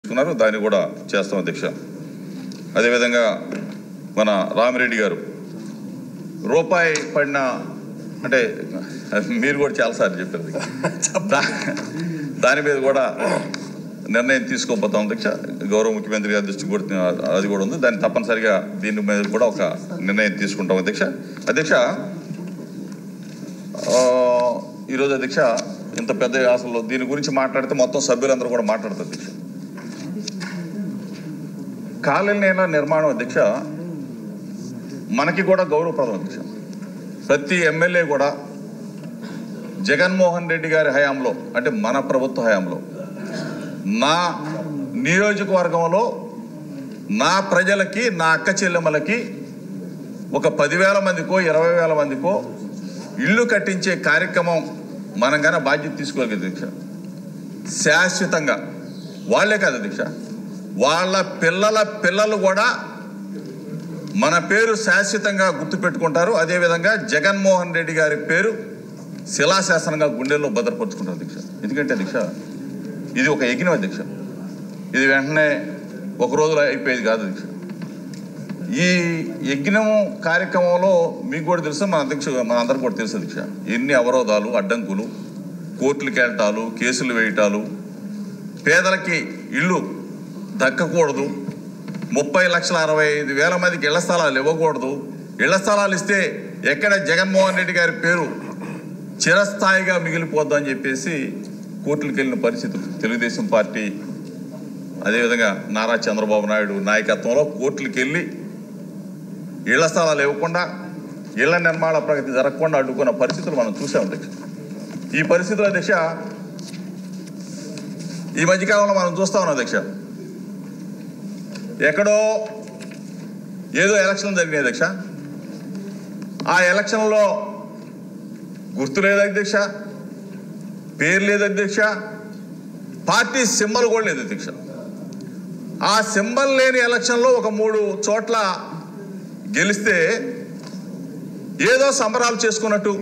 తీసుకున్నారు దాన్ని కూడా చేస్తాం అధ్యక్ష అదేవిధంగా మన రామిరెడ్డి గారు రూపాయి పడిన అంటే మీరు కూడా చాలాసార్లు చెప్పారు ఇది. దా- దాని మీద కూడా నిర్ణయం తీసుకోబోతాం అధ్యక్ష గౌరవ ముఖ్యమంత్రి గారి దృష్టికి కూడా అది కూడా ఉంది దాన్ని తప్పనిసరిగా దీని మీద కూడా ఒక నిర్ణయం తీసుకుంటాం అధ్యక్ష అధ్యక్ష ఆ, ఈరోజు అధ్యక్ష ఇంత పెద్ద అసలు దీని గురించి మాట్లాడితే మొత్తం సభ్యులందరూ కూడా మాట్లాడతారు అధ్యక్ష కాలనీల నిర్మాణం అధ్యక్ష మనకి కూడా గౌరవప్రదం అధ్యక్ష ప్రతి ఎమ్మెల్యే కూడా జగన్మోహన్ రెడ్డి గారి హయాంలో అంటే మన ప్రభుత్వ హయాంలో నా నియోజకవర్గంలో నా ప్రజలకి నా అక్క చెల్లెమ్మలకి ఒక పదివేల మందికో ఇరవై వేల మందికో ఇల్లు కట్టించే కార్యక్రమం మనం గాన బాధ్యత తీసుకోగలిగే దీక్ష శాశ్వతంగా వాళ్ళే కాదు దీక్ష వాళ్ళ పిల్లల పిల్లలు కూడా మన పేరు శాశ్వతంగా గుర్తుపెట్టుకుంటారు అదేవిధంగా జగన్మోహన్ రెడ్డి గారి పేరు శిలాశాసనంగా గుండెల్లో భద్రపరుచుకుంటారు దీక్ష ఎందుకంటే దీక్ష ఇది ఒక యజ్ఞం దీక్ష ఇది వెంటనే ఒక రోజులో అయిపోయేది కాదు దీక్ష ఈ యజ్ఞం కార్యక్రమంలో మీకు కూడా తెలుసు మన అధ్యక్ష మన అందరికి కూడా తెలుసు దీక్ష ఎన్ని అవరోధాలు అడ్డంకులు కోర్టులకు వెళ్ళటాలు కేసులు వేయటాలు పేదలకి ఇల్లు దక్కకూడదు ముప్పై లక్షల అరవై ఐదు వేల మందికి ఇళ్ల స్థలాలు ఇవ్వకూడదు ఇళ్ల స్థలాలు ఇస్తే ఎక్కడ జగన్మోహన్ రెడ్డి గారి పేరు చిరస్థాయిగా మిగిలిపోద్దు అని చెప్పేసి కోర్టులకు వెళ్ళిన పరిస్థితులు తెలుగుదేశం పార్టీ అదేవిధంగా నారా చంద్రబాబు నాయుడు నాయకత్వంలో కోర్టులకు వెళ్ళి ఇళ్ల స్థలాలు ఇవ్వకుండా ఇళ్ల నిర్మాణ ప్రగతి జరగకుండా అడ్డుకున్న పరిస్థితులు మనం చూసాం అధ్యక్ష ఈ పరిస్థితుల అధ్యక్ష ఈ మధ్యకాలంలో మనం చూస్తా ఉన్నాం అధ్యక్ష ఎక్కడో ఏదో ఎలక్షన్ జరిగినాయి అధ్యక్ష ఆ ఎలక్షన్లో గుర్తు లేదు అధ్యక్ష పేరు లేదు అధ్యక్ష పార్టీ సింబల్ కూడా లేదు అధ్యక్ష ఆ సింబల్ లేని ఎలక్షన్లో ఒక మూడు చోట్ల గెలిస్తే ఏదో సంబరాలు చేసుకున్నట్టు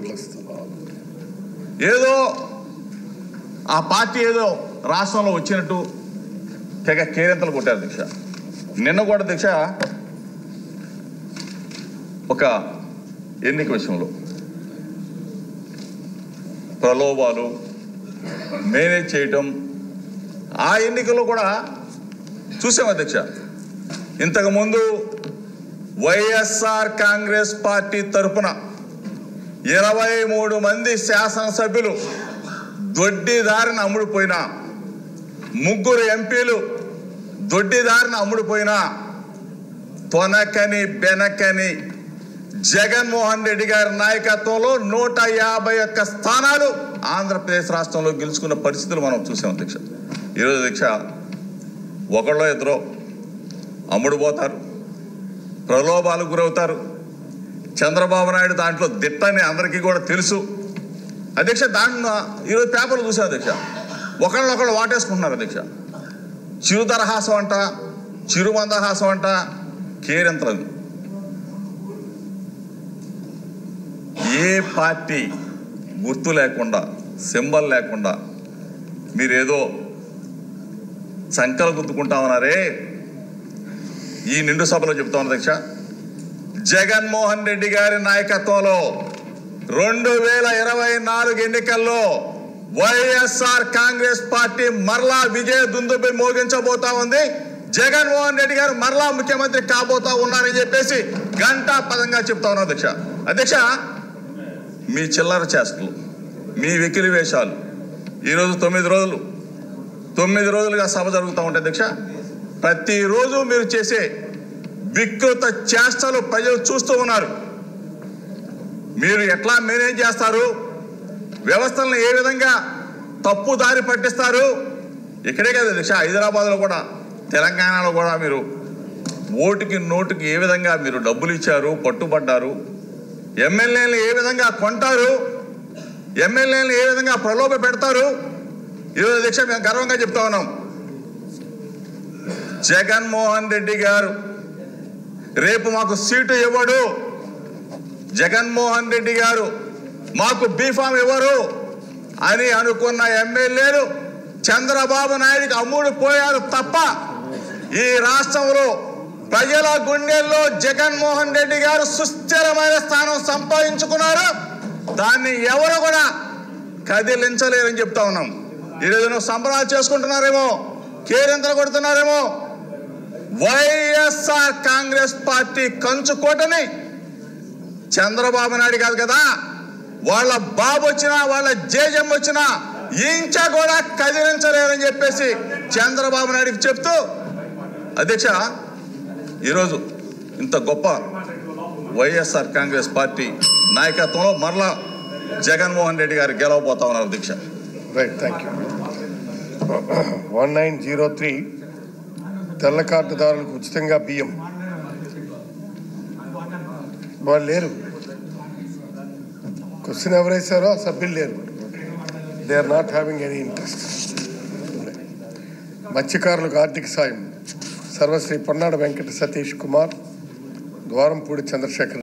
ఏదో ఆ పార్టీ ఏదో రాష్ట్రంలో వచ్చినట్టు తెగ కేరింతలు కొట్టారు దీక్ష నిన్న కూడా దీక్ష ఒక ఎన్నిక విషయంలో ప్రలోభాలు మేనేజ్ చేయటం ఆ ఎన్నికల్లో కూడా చూసాం అధ్యక్ష ఇంతకుముందు వైఎస్ఆర్ కాంగ్రెస్ పార్టీ తరపున ఇరవై మూడు మంది శాసనసభ్యులు దొడ్డిదారిన అమ్ముడుపోయిన ముగ్గురు ఎంపీలు దొడ్డిదారిన అమ్ముడుపోయిన తొనకని బెనకని జగన్మోహన్ రెడ్డి గారి నాయకత్వంలో నూట యాభై ఒక్క స్థానాలు ఆంధ్రప్రదేశ్ రాష్ట్రంలో గెలుచుకున్న పరిస్థితులు మనం చూసాం అధ్యక్ష ఈరోజు అధ్యక్ష ఒకళ్ళో ఇద్దరో అమ్ముడు పోతారు ప్రలోభాలకు గురవుతారు చంద్రబాబు నాయుడు దాంట్లో దిట్టని అందరికీ కూడా తెలుసు అధ్యక్ష దాంట్లో ఈరోజు పేపర్లు చూసాం అధ్యక్ష ఒకళ్ళొకళ్ళు వాటేసుకుంటున్నారు అధ్యక్ష చిరు దరహాసం అంట చిరు మందహాసం అంట కేరింతలు ఏ పార్టీ గుర్తు లేకుండా సింబల్ లేకుండా మీరేదో సంకలు గుర్తుకుంటామన్నారే ఈ నిండు సభలో చెప్తా ఉన్నా అధ్యక్ష జగన్మోహన్ రెడ్డి గారి నాయకత్వంలో రెండు వేల ఇరవై నాలుగు ఎన్నికల్లో వైఎస్ఆర్ కాంగ్రెస్ పార్టీ మరలా విజయ దుందుబి మోగించబోతా ఉంది జగన్మోహన్ రెడ్డి గారు మరలా ముఖ్యమంత్రి కాబోతా ఉన్నారని చెప్పేసి గంటా పదంగా చెప్తా ఉన్నా అధ్యక్ష అధ్యక్ష మీ చిల్లర చేష్టలు మీ వెకిలి వేషాలు ఈరోజు తొమ్మిది రోజులు తొమ్మిది రోజులుగా సభ జరుగుతూ ఉంటాయి అధ్యక్ష ప్రతిరోజు మీరు చేసే వికృత చేష్టలు ప్రజలు చూస్తూ ఉన్నారు మీరు ఎట్లా మేనేజ్ చేస్తారు వ్యవస్థలను ఏ విధంగా తప్పు దారి పట్టిస్తారు ఇక్కడే కదా దిశ హైదరాబాద్లో కూడా తెలంగాణలో కూడా మీరు ఓటుకి నోటుకి ఏ విధంగా మీరు డబ్బులు ఇచ్చారు పట్టుబడ్డారు ఎమ్మెల్యేలు ఏ విధంగా కొంటారు ఎమ్మెల్యేలు ఏ విధంగా ప్రలోభ పెడతారు ఈరోజు దీక్ష మేము గర్వంగా చెప్తా ఉన్నాం జగన్మోహన్ రెడ్డి గారు రేపు మాకు సీటు ఇవ్వడు జగన్మోహన్ రెడ్డి గారు మాకు బీఫామ్ ఇవ్వరు అని అనుకున్న ఎమ్మెల్యేలు చంద్రబాబు నాయుడికి అమ్ముడు పోయారు తప్ప ఈ రాష్ట్రంలో ప్రజల గుండెల్లో జగన్మోహన్ రెడ్డి గారు సుస్థిరమైన స్థానం సంపాదించుకున్నారు దాన్ని ఎవరు కూడా కదిలించలేరని చెప్తా ఉన్నాం ఈరోజు సంబరాలు చేసుకుంటున్నారేమో కేరింతలు కొడుతున్నారేమో వైఎస్ఆర్ కాంగ్రెస్ పార్టీ కంచుకోటని చంద్రబాబు నాయుడు కాదు కదా వాళ్ళ బాబు వచ్చినా వాళ్ళ జేజం వచ్చినా ఇంచ కూడా కదిలించలేరని చెప్పేసి చంద్రబాబు నాయుడికి చెప్తూ అధ్యక్ష ఈరోజు ఇంత గొప్ప వైఎస్ఆర్ కాంగ్రెస్ పార్టీ నాయకత్వంలో మరలా జగన్మోహన్ రెడ్డి గారు గెలవబోతా ఉన్నారు అధ్యక్ష right thank you one nine zero three తెల్ల కార్డుదారులకు ఉచితంగా బియ్యం వాళ్ళు లేరు క్వశ్చన్ ఎవరేసారో ఆ సభ్యులు లేరు they are not having any interest మత్స్యకారులకు ఆర్థిక సాయం సర్వశ్రీ పొన్నాడ వెంకట సతీష్ కుమార్ ద్వారంపూడి చంద్రశేఖర్